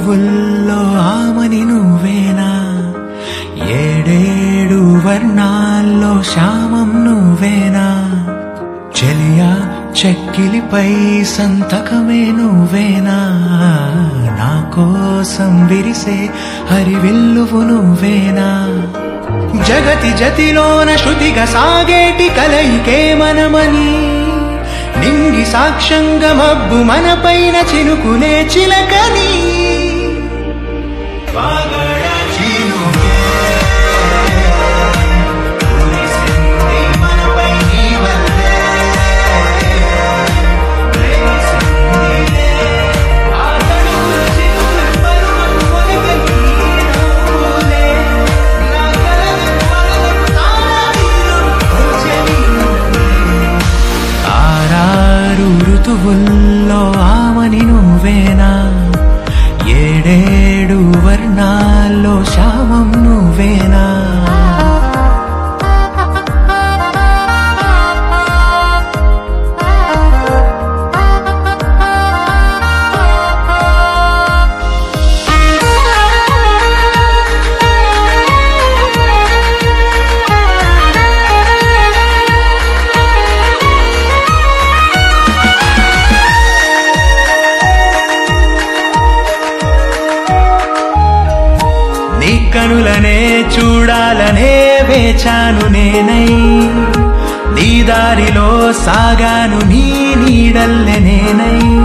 ఋతువుల్లో ఆమని నువ్వేనా ఏడేడు వర్ణాల్లో శ్యామం నువ్వేనా చెలియా చెక్కిలిపై సంతకమే నువ్వేనా నా కోసం విరిసే హరివిల్లువు నువ్వేనా జగతి జతిలోన శృతిగా సాగేటి కలయికే మనమని నింగి సాక్ష్యంగా మబ్బు మన పైన చినుకునే చిలకని పగడ చినుకే కురిసింది మనపై నీ వల్లే. వెలిసిందిలే ఆ తడుగుల చినుకుల పరువం ఒలికే నీ నవ్వులే. నా కలలకు వలలకు తారాడీలు వచ్చని ఆరారు ఋతువుల్లో ఆమని నువ్వేనా ఏడేడు వర్ణాల్లో శ్యామం నువ్వేనా నీ కనులనే చూడాలనే వేచాను నేనై నీ దారిలో సాగాను నీ నీడల్లె నేనై